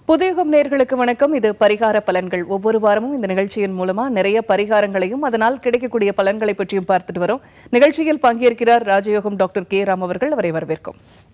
புதியுகம் நேர்களுக்கு வணக்கம் இது பரிகார பலன்கள் ஒவ்வொரு வாரமும் இந்த நிகழ்ச்சியின் மூலமா நிறைய பரிகாரங்களையும் அதனால் கிடைக்கக்கூடிய பலன்களை பற்றியும் பார்த்துட்டு வரோம் நிகழ்ச்சியில் பங்கேற்கிறார் ராஜயோகம் டாக்டர் கே ராம் அவர்கள் அவரை வரவேற்கும்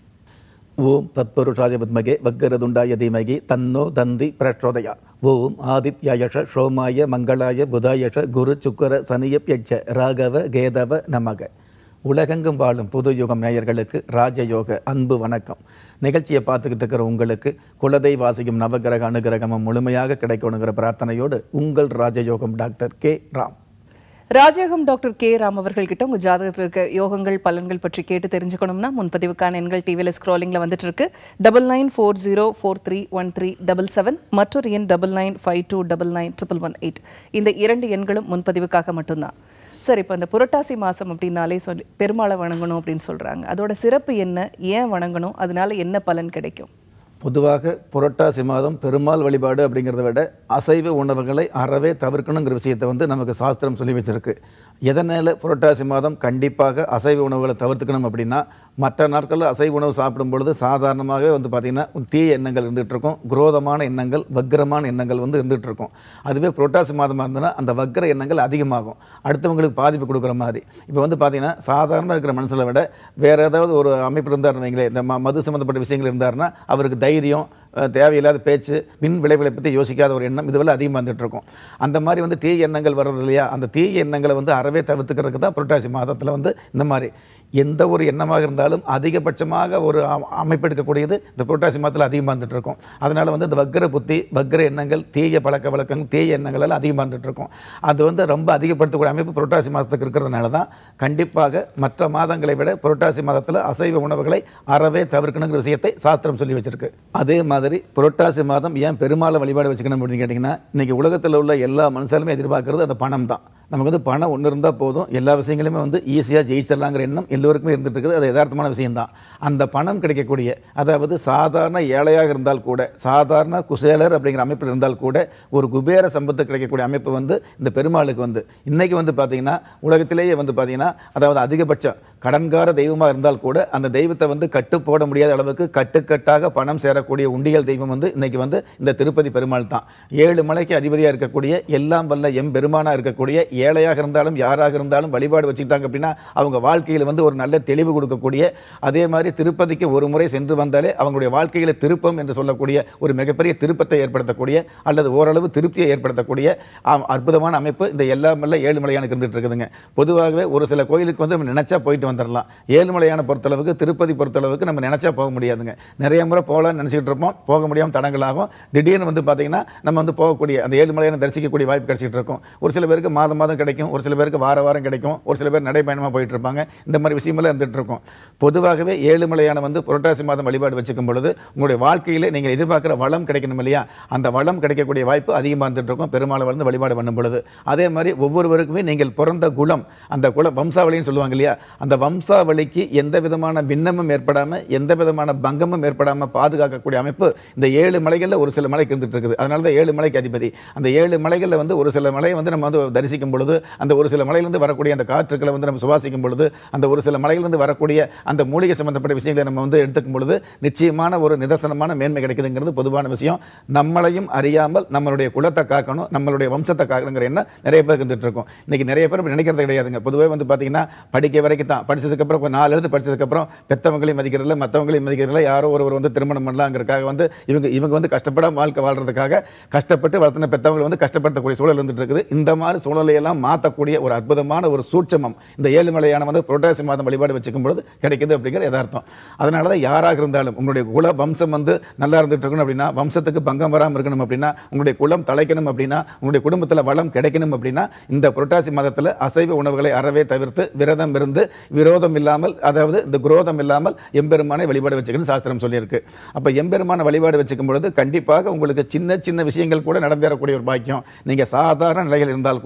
ஓம் தத்புருஷாய வித்மகே வக்கரதுண்டாய தீமகி தன்னோ தந்தி பிரச்சோதயா ஓம் ஆதித்யாயஷ சோமாய மங்களாய புதாயஷ குரு சுக்கர சனியப்யட்ச ராகவ கேதவ நமக உலகெங்கும் வாழும் புது யுகம் நேயர்களுக்கு ராஜயோக அன்பு வணக்கம் நிகழ்ச்சியை பார்த்துக்கிட்டு இருக்கிற உங்களுக்கு குலதை வாசிக்கும் நவகிரக அனுகிரகமும் முழுமையாக கிடைக்கணுங்கிற பிரார்த்தனையோடு உங்கள் ராஜயோகம் டாக்டர் கே ராம் ராஜயோகம் டாக்டர் கே ராம் அவர்கள் கிட்ட உங்க ஜாதகத்தில் இருக்க யோகங்கள் பலன்கள் பற்றி கேட்டு தெரிஞ்சுக்கணும்னா முன்பதிவுக்கான எண்கள் டிவியில் ஸ்க்ரோலிங்ல வந்துட்டு இருக்கு double nine four zero four three one three double seven மற்றொரு எண் double nine five two double nine triple one eight இந்த இரண்டு எண்களும் முன்பதிவுக்காக மட்டும்தான் சரி இப்போ இந்த புரட்டாசி மாதம் அப்படின்னாலே சொல்லி பெருமாளை வணங்கணும் அப்படின்னு சொல்றாங்க அதோட சிறப்பு என்ன ஏன் வணங்கணும் அதனால என்ன பலன் கிடைக்கும் பொதுவாக புரட்டாசி மாதம் பெருமாள் வழிபாடு அப்படிங்கிறத விட அசைவ உணவுகளை அறவே தவிர்க்கணுங்கிற விஷயத்தை வந்து நமக்கு சாஸ்திரம் சொல்லி வச்சிருக்கு எதனால் புரட்டாசி மாதம் கண்டிப்பாக அசைவ உணவுகளை தவிர்த்துக்கணும் அப்படின்னா மற்ற நாட்களில் அசைவ உணவு சாப்பிடும் பொழுது சாதாரணமாகவே வந்து பார்த்திங்கன்னா தீய எண்ணங்கள் இருந்துகிட்டு இருக்கும் குரோதமான எண்ணங்கள் வக்ரமான எண்ணங்கள் வந்து இருந்துகிட்டு இருக்கும் அதுவே புரட்டாசி மாதமாக இருந்ததுன்னா அந்த வக்ர எண்ணங்கள் அதிகமாகும் அடுத்தவங்களுக்கு பாதிப்பு கொடுக்குற மாதிரி இப்போ வந்து பார்த்திங்கன்னா சாதாரணமாக இருக்கிற மனசில் விட வேறு ஏதாவது ஒரு அமைப்பு இருந்தாருன்னு வைங்களேன் இந்த ம- மது சம்மந்தப்பட்ட விஷயங்கள் இருந்தாருன்னா அவருக்கு தைரியம் அஹ், தேவையில்லாத பேச்சு மின் விளைவுகளை பற்றி யோசிக்காத ஒரு எண்ணம் இதுவெல்லாம் அதிகமாக வந்துட்டு இருக்கும் அந்த மாதிரி வந்து தீய எண்ணங்கள் வர்றது இல்லையா அந்த தீய எண்ணங்களை வந்து அறவே தவிர்த்துக்கிறதுக்கு தான் புரட்டாசி மாதத்தில் வந்து இந்த மாதிரி எந்த ஒரு எண்ணமாக இருந்தாலும் அதிகபட்சமாக ஒரு அ- அமைப்பு எடுக்கக்கூடியது இந்த புரட்டாசி மாதத்தில் அதிகமாக வந்துட்டு இருக்கும் அதனால் வந்து இந்த வக்கர புத்தி வக்கர எண்ணங்கள் தீய பழக்க வழக்கங்கள் தீய எண்ணங்கள் எல்லாம் அதிகமாக வந்துட்டு இருக்கும் அது வந்து ரொம்ப அதிகப்படுத்தக்கூடிய அமைப்பு புரட்டாசி மாதத்துக்கு இருக்கிறதுனால தான் கண்டிப்பாக மற்ற மாதங்களை விட புரட்டாசி மாதத்தில் அசைவ உணவுகளை அறவே தவிர்க்கணுங்கிற விஷயத்தை சாஸ்திரம் சொல்லி வச்சிருக்கு அதே மாதிரி புரட்டாசி மாதம் ஏன் பெருமாளை வழிபாடு வச்சுக்கணும் அப்படின்னு கேட்டிங்கன்னா இன்னைக்கு உலகத்தில் உள்ள எல்லா மனுஷாலுமே எதிர்பார்க்கறது அந்த பணம் தான் நமக்கு வந்து பணம் ஒன்று இருந்தால் போதும் எல்லா விஷயங்களுமே வந்து ஈஸியாக ஜெயிச்சிடலாங்கிற எண்ணம் எல்லோருக்குமே இருந்துட்டு இருக்குது அது யதார்த்தமான விஷயம்தான் அந்த பணம் கிடைக்கக்கூடிய அதாவது சாதாரண ஏழையாக இருந்தால் கூட சாதாரண குசேலர் அப்படிங்கிற அமைப்பில் இருந்தால் கூட ஒரு குபேர சம்பத்து கிடைக்கக்கூடிய அமைப்பு வந்து இந்த பெருமாளுக்கு வந்து இன்னைக்கு வந்து பார்த்தீங்கன்னா உலகத்திலேயே வந்து பார்த்தீங்கன்னா அதாவது அதிகபட்சம் கடன்கார தெய்வமாக இருந்தால் கூட அந்த தெய்வத்தை வந்து கட்டு போட முடியாத அளவுக்கு கட்டுக்கட்டாக பணம் சேரக்கூடிய உண்டியல் தெய்வம் வந்து இன்னைக்கு வந்து இந்த திருப்பதி பெருமாள் தான் ஏழு மலைக்கு அதிபதியாக இருக்கக்கூடிய எல்லாம் வல்ல எம் பெருமானா இருக்கக்கூடிய ஏழையாக இருந்தாலும் யாராக இருந்தாலும் வழிபாடு வச்சுக்கிட்டாங்க அப்படின்னா அவங்க வாழ்க்கையில் வந்து ஒரு நல்ல தெளிவு கொடுக்கக்கூடிய அதே மாதிரி திருப்பதிக்கு ஒரு முறை சென்று வந்தாலே அவங்களுடைய வாழ்க்கையில் திருப்பம் என்று சொல்லக்கூடிய ஒரு மிகப்பெரிய திருப்பத்தை ஏற்படுத்தக்கூடிய அல்லது ஓரளவு திருப்தியை ஏற்படுத்தக்கூடிய ஆம், அற்புதமான அமைப்பு இந்த எல்லாம் வல்ல ஏழுமலையானுக்கு இருந்துட்டு இருக்குதுங்க பொதுவாகவே ஒரு சில கோயிலுக்கு வந்து நம்ம நினைச்சா போயிட்டு வந்துடலாம் ஏழுமலையான பொறுத்தளவுக்கு திருப்பதி பொறுத்தளவுக்கு நம்ம நினைச்சா போக முடியாதுங்க நிறைய முறை போகலாம்னு நினச்சிட்டு இருப்போம் போக முடியாமல் தடங்களாகும் திடீர்னு வந்து பார்த்தீங்கன்னா நம்ம வந்து போகக்கூடிய அந்த ஏழுமலையான தரிசிக்கக்கூடிய வாய்ப்பு கிடைச்சிட்டு இருக்கும் ஒரு சில பேருக்கு மாதம் மாதம் கிடைக்கும் ஒரு சில பேருக்கு வார வாரம் கிடைக்கும் ஒரு சில பேர் நடைபயணமாக போயிட்டு இருப்பாங்க இந்த மாதிரி விஷயமெல்லாம் இருந்துட்டு இருக்கும் பொதுவாகவே ஏழுமலையான வந்து புரட்டாசி மாதம் வழிபாடு வச்சுக்கும் பொழுது உங்களுடைய வாழ்க்கையில் நீங்கள் எதிர்பார்க்குற வளம் கிடைக்கணும் இல்லையா அந்த வளம் கிடைக்கக்கூடிய வாய்ப்பு அதிகமாக இருந்துட்டு இருக்கும் பெருமாளை வந்து வழிபாடு பண்ணும் பொழுது அதே மாதிரி ஒவ்வொருவருக்குமே நீங்கள் பிறந்த குலம் அந்த குல வம்சாவளின்னு சொல்லுவாங்க இல்லையா அந்த வம்சாவளிக்கு எந்த விதமான விண்ணமும் ஏற்படாமல் எந்த விதமான பங்கமும் ஏற்படாமல் பாதுகாக்கக்கூடிய அமைப்பு இந்த ஏழு மலைகளில் ஒரு சில மலைக்கு இருந்துட்டு இருக்குது அதனால தான் ஏழு மலைக்கு அதிபதி அந்த ஏழு மலைகளில் வந்து ஒரு சில மலையை வந்து நம்ம வந்து தரிசிக்கும் பொழுது அந்த ஒரு சில மலையிலிருந்து வரக்கூடிய அந்த காற்றுக்களை வந்து நம்ம சுவாசிக்கும் பொழுது அந்த ஒரு சில மலையிலிருந்து வரக்கூடிய அந்த மூலிகை சம்பந்தப்பட்ட விஷயங்களை நம்ம வந்து எடுத்துக்கும் பொழுது நிச்சயமான ஒரு நிதர்சனமான மேன்மை கிடைக்குதுங்கிறது பொதுவான விஷயம் நம்மளையும் அறியாமல் நம்மளுடைய குலத்தை காக்கணும் நம்மளுடைய வம்சத்தை காக்கணுங்கிற எண்ணம் நிறைய பேருக்கு இருந்துட்டு இருக்கும் இன்னைக்கு நிறைய பேர் இப்படி நினைக்கிறது கிடையாதுங்க பொதுவாக வந்து பார்த்தீங்கன்னா படிக்க வரைக்கும் தான் படிச்சதுக்கப்புறம் கொஞ்சம் நாலு எழுத்து படிச்சதுக்கப்புறம் பெத்தவங்களையும் மதிக்கிறதில்ல மற்றவங்களையும் மதிக்கிறதில்ல யாரோ ஒருவர் வந்து திருமணம் பண்ணலாங்கிறதுக்காக வந்து இவங்க இவங்க வந்து கஷ்டப்படாம வாழ்க்கை வாழ்றதுக்காக கஷ்டப்பட்டு வளர்த்தின பெற்றவங்களை வந்து கஷ்டப்படுத்தக்கூடிய சூழல் இருந்துட்டு இருக்குது இந்த மாதிரி சூழலையெல்லாம் மாற்றக்கூடிய ஒரு அற்புதமான ஒரு சூட்சமம் இந்த ஏழுமலையான வந்து புரட்டாசி மாதம் வழிபாடு வச்சுக்கும் பொழுது கிடைக்குது அப்படிங்கிற யதார்த்தம் அதனால தான் யாராக இருந்தாலும் உங்களுடைய குல வம்சம் வந்து நல்லா இருந்துட்டு இருக்கணும் அப்படின்னா வம்சத்துக்கு பங்கம் வராமல் இருக்கணும் அப்படின்னா உங்களுடைய குலம் தலைக்கணும் அப்படின்னா உங்களுடைய குடும்பத்தில் வளம் கிடைக்கணும் அப்படின்னா இந்த புரட்டாசி மாதத்தில் அசைவ உணவுகளை அறவே தவிர்த்து விரதம் இருந்து விரோதம் இல்லாமல் அதாவது இந்த குரோதம் இல்லாமல் எம்பெருமானை வழிபாடு வச்சுக்கணும் சாஸ்திரம் சொல்லியிருக்கு அப்போ எம்பெருமான வழிபாடு வச்சுக்கும் பொழுது கண்டிப்பாக உங்களுக்கு சின்ன சின்ன விஷயங்கள் கூட நடந்தேறக்கூடிய ஒரு பாக்கியம் நீங்கள் சாதாரண நிலையில் இருந்தால் கூட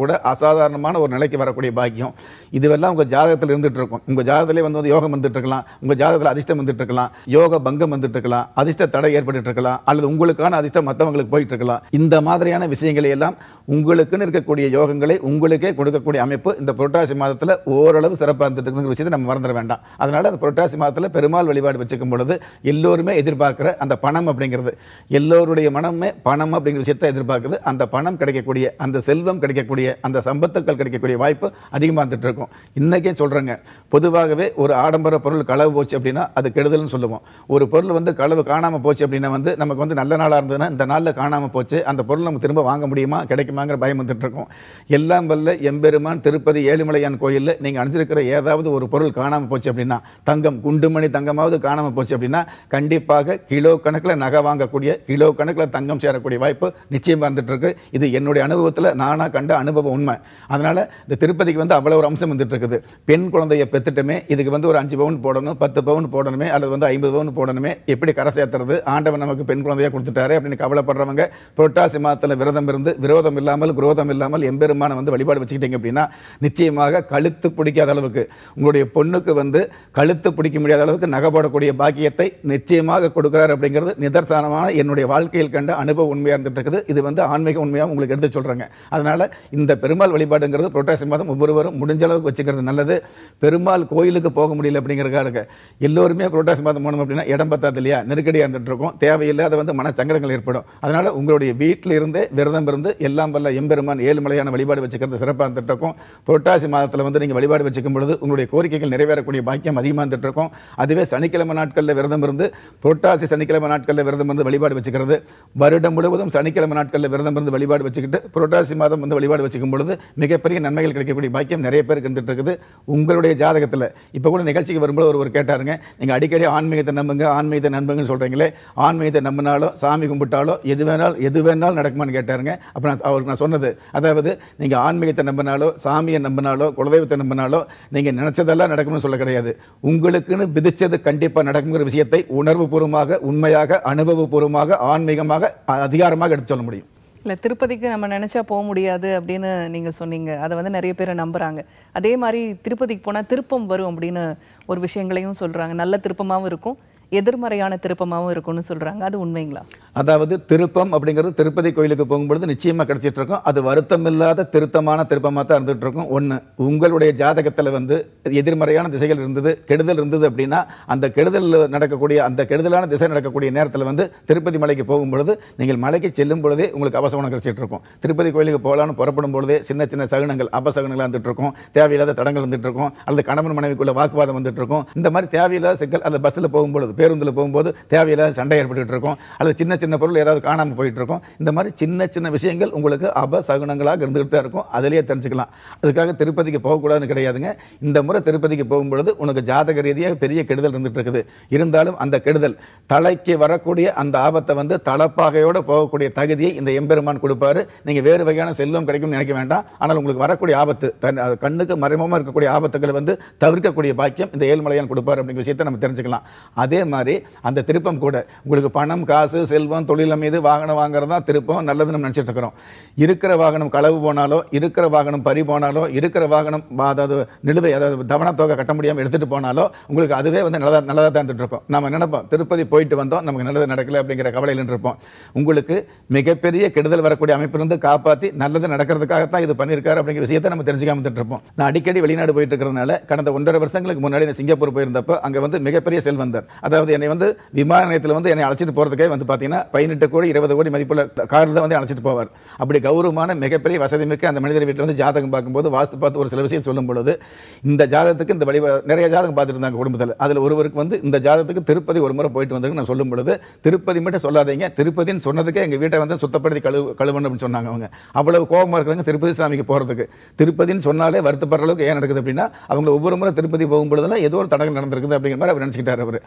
அசாதாரணமான ஒரு நிலைக்கு வரக்கூடிய பாக்கியம் இதுவெல்லாம் உங்கள் ஜாதகத்தில் இருந்துட்டு இருக்கும் உங்கள் ஜாதகத்திலே வந்து வந்து யோகம் வந்துட்டு இருக்கலாம் உங்கள் ஜாதகத்தில் அதிர்ஷ்டம் வந்துட்டு இருக்கலாம் யோக பங்கம் வந்துட்டு இருக்கலாம் அதிர்ஷ்ட தடை ஏற்பட்டு இருக்கலாம் அல்லது உங்களுக்கான அதிர்ஷ்டம் மற்றவங்களுக்கு போயிட்டு இருக்கலாம் இந்த மாதிரியான விஷயங்களை எல்லாம் உங்களுக்குன்னு இருக்கக்கூடிய யோகங்களை உங்களுக்கே கொடுக்கக்கூடிய அமைப்பு இந்த புரட்டாசி மாதத்தில் ஓரளவு சிறப்பாக இருந்துட்டு இருக்குங்கிற விஷயத்தை நம்ம மறந்துட வேண்டாம் அதனால அந்த புரட்டாசி மாதத்தில் பெருமாள் வழிபாடு வச்சுக்கும் பொழுது எல்லோருமே எதிர்பார்க்கிற அந்த பணம் அப்படிங்கிறது எல்லோருடைய மனமே பணம் அப்படிங்கிற விஷயத்தை எதிர்பார்க்குது அந்த பணம் கிடைக்கக்கூடிய அந்த செல்வம் கிடைக்கக்கூடிய அந்த சம்பத்துக்கள் கிடைக்கக்கூடிய வாய்ப்பு அதிகமாக வந்துட்டு இருக்கும் இன்னைக்கே சொல்றேங்க பொதுவாகவே ஒரு ஆடம்பர பொருள் களவு போச்சு அப்படின்னா அது கெடுதல்னு சொல்லுவோம் ஒரு பொருள் வந்து களவு காணாம போச்சு அப்படின்னா வந்து நமக்கு வந்து நல்ல நாளா இருந்ததுன்னா இந்த நாள்ல காணாம போச்சு அந்த பொருள் நம்ம திரும்ப வாங்க முடியுமா கிடைக்குமாங்கிற பயம் வந்துட்டு இருக்கும் எல்லாம் வல்ல எம்பெருமான் திருப்பதி ஏழுமலையான் கோயில்ல நீங்க அணிஞ்சிருக்கிற ஏதாவது ஒரு பொருள் காணாம போச்சு அப்படின்னா தங்கம் குண்டுமணி தங்கமாவது காணாம போச்சு அப்படின்னா கண்டிப்பாக கிலோ கணக்குல நகை வாங்கக்கூடிய கிலோ கணக்குல தங்கம் சேரக்கூடிய வாய்ப்பு நிச்சயமா இருந்துட்டு இருக்கு இது என்னுடைய அனுபவத்துல நானா கண்ட அனுபவம் உண்மை அதனால இந்த திருப்பதிக்கு வந்து அவ்வளவு ஒரு அம்சம் வந்துட்டு இருக்குது பெண் குழந்தைய பெத்துட்டுமே இதுக்கு வந்து ஒரு அஞ்சு பவுன் போடணும் பத்து பவுன் போடணுமே அல்லது வந்து ஐம்பது பவுன் போடணுமே எப்படி கரை சேர்த்துறது ஆண்டவன் நமக்கு பெண் குழந்தையா கொடுத்துட்டாரு அப்படின்னு கவலைப்படுறவங்க புரட்டாசி மாதத்துல விரதம் இருந்து விரோதம் இல்லாமல் குரோதம் இல்லாமல் எம்பெருமான வந்து வழிபாடு வச்சுக்கிட்டீங்க அப்படின்னா நிச்சயமாக கழுத்து பிடிக்காத அளவுக்கு உங்களுடைய பொண்ணுக்கு வந்து கழுத்து பிடிக்க முடியாத அளவுக்கு நகை போடக்கூடிய பாக்கியத்தை நிச்சயமாக கொடுக்கிறார் அப்படிங்கிறது நிதர்சனமான என்னுடைய வாழ்க்கையில் கண்ட அனுபவ உண்மையாக இருந்துட்டு இருக்குது இது வந்து ஆன்மீக உண்மையாக உங்களுக்கு எடுத்து சொல்றேங்க அதனால இந்த பெருமாள் வழிபாடுங்கிறது புரட்டாசி மாதம் ஒவ்வொருவரும் முடிஞ்ச அளவுக்கு வச்சுக்கிறது நல்லது பெருமாள் கோயிலுக்கு போக முடியல அப்படிங்கிறதுக்காக எல்லோருமே புரட்டாசி மாதம் போனோம் அப்படின்னா இடம் பத்தாது இல்லையா நெருக்கடியாக இருந்துட்டு இருக்கும் தேவையில்லாத வந்து மன சங்கடங்கள் ஏற்படும் அதனால உங்களுடைய வீட்டில் இருந்தே விரதம் இருந்து எல்லாம் வல்ல எம்பெருமான் ஏழுமலையான வழிபாடு வச்சுக்கிறது சிறப்பாக இருந்துட்டு இருக்கும் புரட்டாசி மாதத்தில் வந்து நீங்கள் வழிபாடு வச்சுக்கும் பொழுது உங்களுடைய கோரிக்கைகள் நிறைவேறக்கூடிய பாக்கியம் அதிகமாக இருந்துட்டு இருக்கும் அதுவே சனிக்கிழமை நாட்களில் விரதம் இருந்து புரட்டாசி சனிக்கிழமை நாட்களில் விரதம் இருந்து வழிபாடு வச்சுக்கிறது வருடம் முழுவதும் சனிக்கிழமை நாட்களில் விரதம் இருந்து வழிபாடு வச்சுக்கிட்டு புரட்டாசி மாதம் வந்து வழிபாடு வச்சுக்கும் பொழுது மிகப்பெரிய நன்மைகள் கிடைக்கக்கூடிய பாக்கியம் நிறைய பேருக்கு இருந்துட்டு இருக்குது உங்களுடைய ஜாதகத்தில் இப்போ கூட நிகழ்ச்சிக்கு வரும்போது ஒருவர் கேட்டாருங்க நீங்கள் அடிக்கடி ஆன்மீகத்தை நம்புங்க ஆன்மீகத்தை நம்புங்கன்னு சொல்கிறீங்களே ஆன்மீகத்தை நம்பினாலோ சாமி கும்பிட்டாலோ எது வேணாலும் எது வேணாலும் நடக்குமான்னு கேட்டாருங்க அப்போ நான் அவருக்கு நான் சொன்னது அதாவது நீங்கள் ஆன்மீகத்தை நம்பினாலோ சாமியை நம்பினாலோ குலதெய்வத்தை நம்பினாலோ நீங்கள் நினச்சதெல்லாம் நடக்கும்னு சொல்ல கிடையாது உங்களுக்குன்னு விதிச்சது கண்டிப்பாக நடக்குங்கிற விஷயத்தை உணர்வுபூர்வமாக உண்மையாக அனுபவபூர்வமாக ஆன்மீகமாக அதிகாரமாக எடுத்து சொல்ல முடியும் இல்ல திருப்பதிக்கு நம்ம நினைச்சா போக முடியாது அப்படின்னு நீங்க சொன்னீங்க அதை வந்து நிறைய பேர் நம்புறாங்க அதே மாதிரி திருப்பதிக்கு போனா திருப்பம் வரும் அப்படின்னு ஒரு விஷயங்களையும் சொல்றாங்க நல்ல திருப்பமாவும் இருக்கும் எதிர்மறையான திருப்பமாவும் இருக்கும்னு சொல்றாங்க அது உண்மைங்களா அதாவது திருப்பம் அப்படிங்கிறது திருப்பதி கோயிலுக்கு போகும்பொழுது நிச்சயமாக கிடைச்சிட்டு இருக்கும் அது வருத்தம் இல்லாத திருத்தமான திருப்பமாக தான் இருந்துட்டு இருக்கும் ஒன்று உங்களுடைய ஜாதகத்தில் வந்து எதிர்மறையான திசைகள் இருந்தது கெடுதல் இருந்தது அப்படின்னா அந்த கெடுதல் நடக்கக்கூடிய அந்த கெடுதலான திசை நடக்கக்கூடிய நேரத்தில் வந்து திருப்பதி மலைக்கு போகும்பொழுது நீங்கள் மலைக்கு செல்லும் பொழுதே உங்களுக்கு அபசகுணம் கிடைச்சிட்டு இருக்கும் திருப்பதி கோயிலுக்கு போகலான்னு புறப்படும் பொழுதே சின்ன சின்ன சகுனங்கள் அபசகுனங்களாக வந்துட்டு இருக்கும் தேவையில்லாத தடங்கள் வந்துட்டு இருக்கும் அல்லது கணவன் மனைவிக்குள்ள வாக்குவாதம் வந்துட்டு இருக்கும் இந்த மாதிரி தேவையில்லாத சிக்கல் அந்த பஸ்ஸில் போகும்பொழுது பேருந்தில் போகும்போது தேவையில்லாத சண்டை ஏற்பட்டுட்டு இருக்கும் அல்லது சின்ன சின்ன பொருள் ஏதாவது காணாமல் போயிட்டு இருக்கும் இந்த மாதிரி சின்ன சின்ன விஷயங்கள் உங்களுக்கு அபசகுனங்களாக இருந்துகிட்டு தான் இருக்கும் அதிலேயே தெரிஞ்சுக்கலாம் அதுக்காக திருப்பதிக்கு போகக்கூடாதுன்னு கிடையாதுங்க இந்த முறை திருப்பதிக்கு போகும்பொழுது உனக்கு ஜாதக ரீதியாக பெரிய கெடுதல் இருந்துட்டு இருக்குது இருந்தாலும் அந்த கெடுதல் தலைக்கு வரக்கூடிய அந்த ஆபத்தை வந்து தலப்பாகையோடு போகக்கூடிய தகுதியை இந்த எம்பெருமான் கொடுப்பாரு நீங்கள் வேறு வகையான செல்வம் கிடைக்கும்னு நினைக்க வேண்டாம் ஆனால் உங்களுக்கு வரக்கூடிய ஆபத்து தன் அது கண்ணுக்கு மறைமுகமாக இருக்கக்கூடிய ஆபத்துக்களை வந்து தவிர்க்கக்கூடிய பாக்கியம் இந்த ஏழ்மலையான் கொடுப்பார் அப்படிங்கிற விஷயத்தை நம்ம தெரிஞ்சுக்கலாம் அதே மாதிரி அந்த திருப்பம் கூட உங்களுக்கு பணம் காசு செல்வம் தொழில் மீது வாகனம் வாங்குறது தான் திருப்பம் நல்லதுன்னு நம்ம நினச்சிட்டு இருக்கிறோம் இருக்கிற வாகனம் களவு போனாலோ இருக்கிற வாகனம் பறி போனாலோ இருக்கிற வாகனம் வா- அதாவது நிலுவை அதாவது தவணத்தொகை கட்ட முடியாமல் எடுத்துகிட்டு போனாலோ உங்களுக்கு அதுவே வந்து நல்லதாக நல்லதாக தான் இருந்துட்டு இருக்கும் நம்ம நினைப்போம் திருப்பதி போயிட்டு வந்தோம் நமக்கு நல்லது நடக்கல அப்படிங்கிற கவலையில் இருப்போம் உங்களுக்கு மிகப்பெரிய கெடுதல் வரக்கூடிய அமைப்பிலிருந்து காப்பாற்றி நல்லது நடக்கிறதுக்காகத்தான் இது பண்ணியிருக்காரு அப்படிங்கிற விஷயத்தை நம்ம தெரிஞ்சுக்காம இருந்துட்டு இருப்போம் நான் அடிக்கடி வெளிநாடு போயிட்டு இருக்கிறதுனால கடந்த ஒன்றரை வருஷங்களுக்கு முன்னாடி நான் சிங்கப்பூர் போயிருந்தப்போ அங்கே வந்து மிகப்பெரிய செல்வந்தர் அதாவது என்னை வந்து விமான நிலையத்தில் வந்து என்னை அழைச்சிட்டு போகிறதுக்கே வந்து பார்த்தீங்கன்னா பதினெட்டு கோடி இருபது கோடி மதிப்புள்ள காரில் தான் வந்து அழைச்சிட்டு போவார் அப்படி கௌரவமான மிகப்பெரிய வசதி மிக்க அந்த மனிதர் வீட்டில் வந்து ஜாதகம் பார்க்கும்போது வாஸ்து பார்த்து ஒரு சில விஷயம் சொல்லும் பொழுது இந்த ஜாதகத்துக்கு இந்த வழி நிறைய ஜாதகம் பார்த்துட்டு இருந்தாங்க குடும்பத்தில் அதில் ஒருவருக்கு வந்து இந்த ஜாதகத்துக்கு திருப்பதி ஒரு முறை போயிட்டு வந்திருக்கு நான் சொல்லும் பொழுது திருப்பதி மட்டும் சொல்லாதீங்க திருப்பதின்னு சொன்னதுக்கே எங்கள் வீட்டை வந்து சுத்தப்படுத்தி கழுவு கழுவணும் அப்படின்னு சொன்னாங்க அவங்க அவ்வளவு கோபமாக இருக்கிறாங்க திருப்பதி சாமிக்கு போகிறதுக்கு திருப்பதின்னு சொன்னாலே வருத்தப்படுற அளவுக்கு ஏன் நடக்குது அப்படின்னா அவங்க ஒவ்வொரு முறை திருப்பதி போகும்பொழுதெல்லாம் ஏதோ ஒரு தடங்கள் நடந்திருக்குது அப்படிங்கிற மாதிரி அவர் நினச்சிக்கிட்டார் அவர் அந்த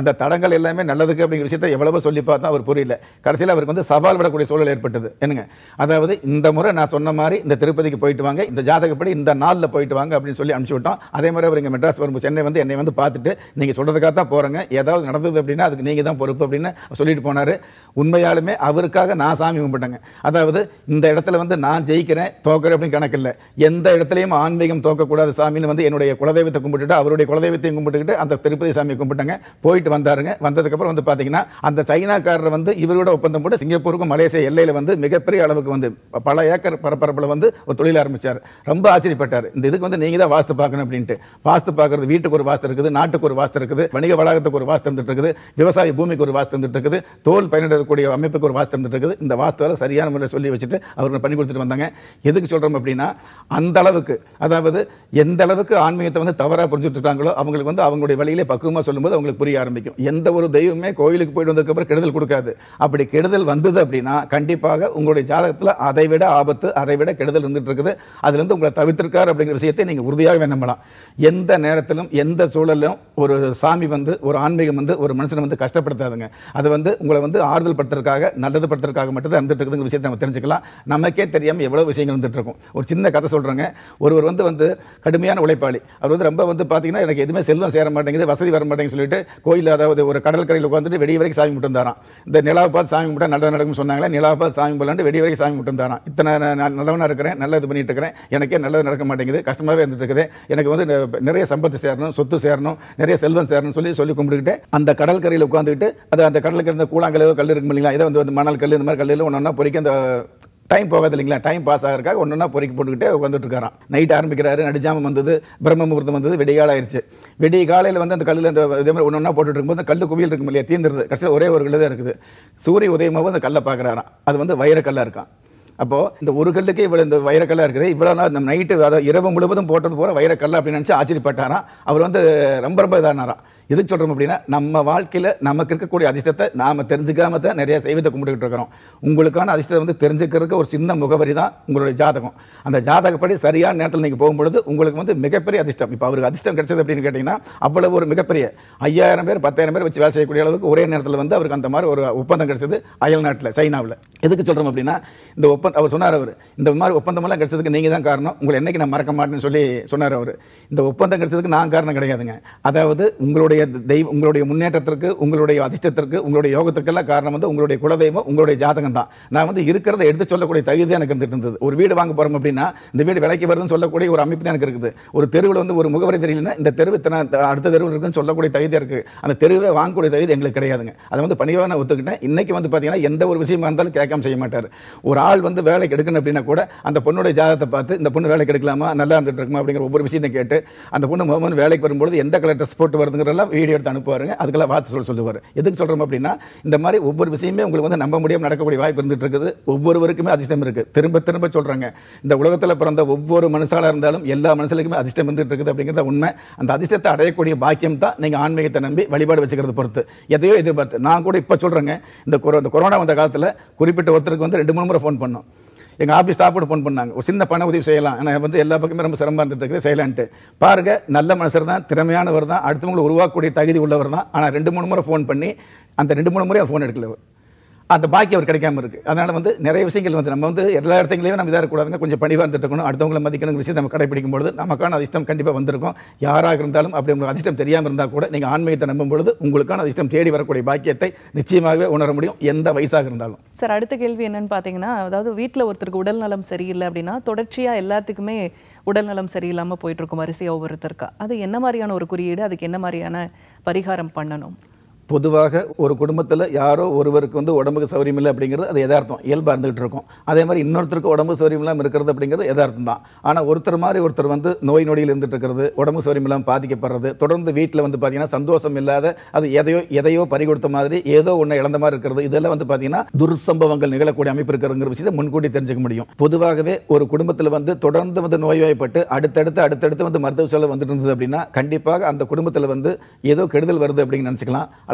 அந்த தடங்கள் எல்லாமே நல்லதுக்கு அப்படிங்கிற விஷயத்தை எவ்வளவோ சொல்லி பார்த்தா அவர் புரியல கடைசியில் அவருக்கு வந்து சவால் விடக்கூடிய சூழல் ஏற்பட்டது என்னங்க அதாவது இந்த முறை நான் சொன்ன மாதிரி இந்த திருப்பதிக்கு போயிட்டு வாங்க இந்த ஜாதகப்படி இந்த நாளில் போயிட்டு வாங்க அப்படின்னு சொல்லி அனுப்பிச்சு விட்டோம் அதே மாதிரி அவர் இங்கே மெட்ராஸ் வரும்போது சென்னை வந்து என்னை வந்து பார்த்துட்டு நீங்கள் சொல்கிறதுக்காக தான் போகிறேங்க ஏதாவது நடந்தது அப்படின்னா அதுக்கு நீங்கள் தான் பொறுப்பு அப்படின்னு சொல்லிட்டு போனார் உண்மையாலுமே அவருக்காக நான் சாமி கும்பிட்டேங்க அதாவது இந்த இடத்துல வந்து நான் ஜெயிக்கிறேன் தோக்கிறேன் அப்படின்னு கணக்கு இல்லை எந்த இடத்துலையும் ஆன்மீகம் தோக்கக்கூடாது சாமின்னு வந்து என்னுடைய குலதெய்வத்தை கும்பிட்டுட்டு அவருடைய குலதெய்வத்தையும் கும்பிட்டுக்கிட்டு அந்த திருப்பதி சாமியை கும்பிட்டாங்க போயிட்டு வந்தாருங்க வந்ததுக்கப்புறம் வந்து பார்த்தீங்கன்னா அந்த சைனாக்காரர் வந்து இவரோட ஒப்பந்தம் போட்டு சிங்கப்பூருக்கும் மலேசியா எல்லையில் வந்து மிகப்பெரிய அளவுக்கு வந்து பல ஏக்கர் பரப்பரப்பில் வந்து ஒரு தொழில் ஆரம்பிச்சார் ரொம்ப ஆச்சரியப்பட்டார் இந்த இதுக்கு வந்து நீங்கள் தான் வாஸ்து பார்க்கணும் அப்படின்ட்டு வாஸ்து பார்க்கறது வீட்டுக்கு ஒரு வாஸ்து இருக்குது நாட்டுக்கு ஒரு வாஸ்து இருக்குது வணிக வளாகத்துக்கு ஒரு வாஸ்து இருந்துட்டு இருக்குது விவசாய பூமிக்கு ஒரு வாஸ்து இருந்துட்டு இருக்குது தோல் பயனிடக்கூடிய அமைப்புக்கு ஒரு வாஸ்து இருந்துட்டு இருக்குது இந்த வாஸ்துவால சரியான முறையில் சொல்லி வச்சுட்டு அவருக்கு பண்ணி கொடுத்துட்டு வந்தாங்க எதுக்கு சொல்கிறோம் அப்படின்னா அந்த அளவுக்கு அதாவது எந்த அளவுக்கு ஆன்மீகத்தை வந்து தவறாக புரிஞ்சுட்டு இருக்காங்களோ அவங்களுக்கு வந்து அவங்களுடைய வழியிலே பக்குவமாக சொல்லும்போது அவங்களுக்கு புரிய ஆரம்பிக்கும் எந்த ஒரு தெய்வமே கோயிலுக்கு போயிட்டு வந்ததுக்கப்புறம் கெடுதல் கொடுக்காது அப்படி கெடுதல் வந்தது அப்படின்னா கண்டிப்பாக உங்களுடைய ஜாதகத்தில் அதை விட ஆபத்து அதை விட கெடுதல் இருந்துட்டு இருக்குது அதுலேருந்து உங்களை தவிர்த்திருக்காரு அப்படிங்கிற விஷயத்தை நீங்கள் உறுதியாக நம்பலாம் எந்த நேரத்திலும் எந்த சூழலும் ஒரு சாமி வந்து ஒரு ஆன்மீகம் வந்து ஒரு மனுஷனை வந்து கஷ்டப்படுத்தாதுங்க அது வந்து உங்களை வந்து ஆறுதல் படுத்துறதுக்காக நல்லது படுத்துறதுக்காக மட்டும் தான் இருந்துட்டு இருக்குதுங்கிற விஷயத்தை நம்ம தெரிஞ்சுக்கலாம் நமக்கே தெரியாமல் எவ்வளோ விஷயங்கள் வந்துட்டு இருக்கும் ஒரு சின்ன கதை சொல்கிறேங்க ஒருவர் வந்து வந்து கடுமையான உழைப்பாளி அவர் வந்து ரொம்ப வந்து பார்த்தீங்கன்னா எனக்கு எதுவுமே செல்வம் சேர மாட்டேங்குது வசதி வர மாட்டேங்குது சொல்லிட்டு கோயில் அதாவது ஒரு கடற்கரையில் உட்காந்துட்டு வெடி வரைக்கும் சாமி மட்டும் தரான் இந்த நிலாவை பார்த்து சாமி கும்பிட்டா நல்லது நடக்கும்னு சொன்னாங்களே நிலாவை பார்த்து சாமி கும்பிடலான்னு வெடி வரைக்கும் சாமி மட்டும் தரான் இத்தனை நான் நான் நல்லவனா இருக்கிறேன் நல்லது இது பண்ணிட்டு இருக்கிறேன் எனக்கே நல்லது நடக்க மாட்டேங்குது கஷ்டமாகவே இருந்துட்டு இருக்குது எனக்கு வந்து நெ- நிறைய சம்பத்து சேரணும் சொத்து சேரணும் நிறைய செல்வம் சேரணும் சொல்லி சொல்லி கும்பிட்டுக்கிட்டு அந்த கடற்கரையில் உட்காந்துக்கிட்டு அது அந்த கடலுக்கு இருந்த கூழாங்கல் கல் இருக்கும் இல்லைங்களா இதை வந்து வந்து மணல் கல் இந்த மாதிரி கல்லில் ஒன்று ஒன்றா பொறிக்க அந்த டைம் போகாது இல்லைங்களா டைம் பாஸ் ஆகிறதுக்காக ஒன்று ஒன்றா பொறுக்கி போட்டுக்கிட்டே உட்காந்துட்டு இருக்காராம் நைட் ஆரம்பிக்கிறாரு நடிஜாமம் வந்தது பிரம்ம முகூர்த்தம் வந்தது விடிகால ஆயிடுச்சு விடிய காலையில் வந்து அந்த கல்லில் அந்த இதே மாதிரி ஒன்று ஒன்றா போட்டுட்டு இருக்கும்போது அந்த கல் குவியல் இருக்கும் இல்லையா தீர்ந்துருது கடைசியில் ஒரே ஒரு கல்லு தான் இருக்குது சூரிய உதயமாகவும் அந்த கல்லை பார்க்குறாராம் அது வந்து வைரக்கல்லாக இருக்கான் அப்போ இந்த ஒரு கல்லுக்கே இவ்வளவு இந்த வைரக்கல்லா இருக்குது இவ்வளவு நாள் நம்ம நைட்டு அதாவது இரவு முழுவதும் போட்டது போற வைரக்கல்லா அப்படின்னு நினைச்சு ஆச்சரியப்பட்டாராம் அவர் வந்து ரொம்ப ரொம்ப இதானாராம் எதுக்கு சொல்றோம் அப்படின்னா நம்ம வாழ்க்கையில நமக்கு இருக்கக்கூடிய அதிர்ஷ்டத்தை நாம தெரிஞ்சுக்காம தான் நிறைய தெய்வத்தை கும்பிட்டுக்கிட்டு இருக்கிறோம் உங்களுக்கான அதிர்ஷ்டத்தை வந்து தெரிஞ்சுக்கிறதுக்கு ஒரு சின்ன முகவரி தான் உங்களுடைய ஜாதகம் அந்த ஜாதகப்படி சரியான நேரத்தில் நீங்க போகும்பொழுது உங்களுக்கு வந்து மிகப்பெரிய அதிர்ஷ்டம் இப்போ அவருக்கு அதிர்ஷ்டம் கிடைச்சது அப்படின்னு கேட்டீங்கன்னா அவ்வளவு ஒரு மிகப்பெரிய ஐயாயிரம் பேர் பத்தாயிரம் பேர் வச்சு வேலை செய்யக்கூடிய அளவுக்கு ஒரே நேரத்தில் வந்து அவருக்கு அந்த மாதிரி ஒரு ஒப்பந்தம் கிடைச்சது அயல் நாட்டில் சைனாவில் எதுக்கு சொல்றோம் அப்படின்னா இந்த ஒப்பந்தம் அவர் சொன்னார் அவர் இந்த மாதிரி ஒப்பந்தமெல்லாம் கிடைச்சதுக்கு நீங்க தான் காரணம் உங்களை என்னைக்கு நான் மறக்க மாட்டேன்னு சொல்லி சொன்னார் அவர் இந்த ஒப்பந்தம் கிடைச்சதுக்கு நான் காரணம் கிடையாதுங்க அதாவது உங்களுடைய தெய்வம் உங்களுடைய முன்னேற்றத்திற்கு உங்களுடைய அதிர்ஷ்டத்திற்கு உங்களுடைய யோகத்துக்கெல்லாம் காரணம் வந்து உங்களுடைய குலதெய்வம் உங்களுடைய ஜாதகம் தான் நான் வந்து இருக்கிறத எடுத்து சொல்லக்கூடிய தகுதி எனக்கு இருந்துட்டு இருந்தது ஒரு வீடு வாங்க போறோம் அப்படின்னா இந்த வீடு விலைக்கு வருதுன்னு சொல்லக்கூடிய ஒரு அமைப்பு தான் எனக்கு இருக்குது ஒரு தெருவில் வந்து ஒரு முகவரி தெரியலன்னா இந்த தெருவு இத்தனை அடுத்த தெருவில் இருக்குன்னு சொல்லக்கூடிய தகுதி இருக்கு அந்த தெருவை வாங்கக்கூடிய தகுதி எங்களுக்கு கிடையாதுங்க அதை வந்து பணிவாக நான் ஒத்துக்கிட்டேன் இன்னைக்கு வந்து பார்த்தீங்கன்னா எந்த ஒரு விஷயமா இருந்தாலும் கேட்காம செய்ய மாட்டார் ஒரு ஆள் வந்து வேலைக்கு எடுக்கணும் அப்படின்னா கூட அந்த பொண்ணுடைய ஜாதகத்தை பார்த்து இந்த பொண்ணு வேலைக்கு எடுக்கலாமா நல்லா இருந்துட்டு இருக்குமா அப்படிங்கிற ஒவ்வொரு விஷயத்தை கேட்டு அந்த பொண்ணு முகமது வேலைக்கு வரும்போது எந்த கலர் ட்ரெஸ் போட்டு வருதுங்கிறதெல்லாம் வீடியோ எடுத்து அனுப்புவாருங்க அதுக்கெல்லாம் பார்த்து சொல்ல சொல்லுவார் எதுக்கு சொல்கிறோம் அப்படின்னா இந்த மாதிரி ஒவ்வொரு விஷயமே உங்களுக்கு வந்து நம்ப முடியாம நடக்கக்கூடிய வாய்ப்பு இருந்துட்டு இருக்குது ஒவ்வொருவருக்குமே அதிர்ஷ்டம் இருக்கு திரும்ப திரும்ப சொல்றாங்க இந்த உலகத்தில் பிறந்த ஒவ்வொரு மனுஷாலாக இருந்தாலும் எல்லா மனுஷனுக்குமே அதிர்ஷ்டம் இருந்துட்டு இருக்குது அப்படிங்கிறத உண்மை அந்த அதிர்ஷ்டத்தை அடையக்கூடிய பாக்கியம் தான் நீங்கள் ஆன்மீகத்தை நம்பி வழிபாடு வச்சுக்கிறது பொறுத்து எதையோ எதிர்பார்த்து நான் கூட இப்போ சொல்கிறேங்க இந்த கொரோ இந்த கொரோனா வந்த காலத்தில் குறிப்பிட்ட ஒருத்தருக்கு வந்து ரெண்டு மூணு முறை ஃபோன் பண்ணோம் எங்கள் ஆஃபீஸ் ஸ்டாஃபோட ஃபோன் பண்ணாங்க ஒரு சின்ன பண உதவி செய்யலாம் ஆனால் வந்து எல்லா பக்கமே ரொம்ப சிரமமாக இருந்துட்டு இருக்குது செய்யலான்ட்டு பாருங்க நல்ல மனுஷர் தான் திறமையானவர் தான் அடுத்தவங்களை உருவாக்கக்கூடிய தகுதி உள்ளவர் தான் ஆனால் ரெண்டு மூணு முறை ஃபோன் பண்ணி அந்த ரெண்டு மூணு முறை ஃபோன் எடுக்கல அவர். அந்த பாக்கி அவர் கிடைக்காம இருக்கு அதனால வந்து நிறைய விஷயங்கள் வந்து நம்ம வந்து எல்லா இடத்துலையும் நம்ம இதாக இருக்கக்கூடாதுங்க கொஞ்சம் பணிவாக இருந்துட்டு இருக்கணும் அடுத்தவங்களை மதிக்கணும் விஷயம் நம்ம கடைபிடிக்கும் பொழுது நமக்கான அதிர்ஷ்டம் கண்டிப்பாக வந்திருக்கும் யாராக இருந்தாலும் அப்படி உங்களுக்கு அதிர்ஷ்டம் தெரியாமல் இருந்தால் கூட நீங்கள் ஆன்மீகத்தை நம்பும் பொழுது உங்களுக்கான அதிர்ஷ்டம் தேடி வரக்கூடிய பாக்கியத்தை நிச்சயமாகவே உணர முடியும் எந்த வயசாக இருந்தாலும் சார் அடுத்த கேள்வி என்னன்னு பார்த்தீங்கன்னா அதாவது வீட்டில் ஒருத்தருக்கு உடல் நலம் சரியில்லை அப்படின்னா தொடர்ச்சியாக எல்லாத்துக்குமே உடல் நலம் சரியில்லாமல் போயிட்டு இருக்கும் வரிசையாக ஒவ்வொருத்தருக்கா அது என்ன மாதிரியான ஒரு குறியீடு அதுக்கு என்ன மாதிரியான பரிகாரம் பண்ணணும் பொதுவாக ஒரு குடும்பத்தில் யாரோ ஒருவருக்கு வந்து உடம்புக்கு சௌரியம் இல்லை அப்படிங்கிறது அது யதார்த்தம் இயல்பாக இருந்துகிட்டு இருக்கும் அதே மாதிரி இன்னொருத்தருக்கு உடம்பு சௌரியம் இல்லாமல் இருக்கிறது அப்படிங்கிறது யதார்த்தம் தான் ஆனால் ஒருத்தர் மாதிரி ஒருத்தர் வந்து நோய் நொடியில் இருந்துட்டு இருக்கிறது உடம்பு சௌரியம் இல்லாமல் பாதிக்கப்படுறது தொடர்ந்து வீட்டில் வந்து பார்த்தீங்கன்னா சந்தோஷம் இல்லாத அது எதையோ எதையோ பறி கொடுத்த மாதிரி ஏதோ ஒன்று இழந்த மாதிரி இருக்கிறது இதெல்லாம் வந்து பார்த்தீங்கன்னா துர்சம்பவங்கள் நிகழக்கூடிய அமைப்பு இருக்கிறங்கிற விஷயத்தை முன்கூட்டி தெரிஞ்சுக்க முடியும் பொதுவாகவே ஒரு குடும்பத்தில் வந்து தொடர்ந்து வந்து நோய்வாய்ப்பட்டு அடுத்தடுத்து அடுத்தடுத்து வந்து மருத்துவ செலவு வந்துட்டு இருந்தது அப்படின்னா கண்டிப்பாக அந்த குடும்பத்தில் வந்து ஏதோ கெடுதல் வருது அப்படின்னு நினச்சிக்கலாம்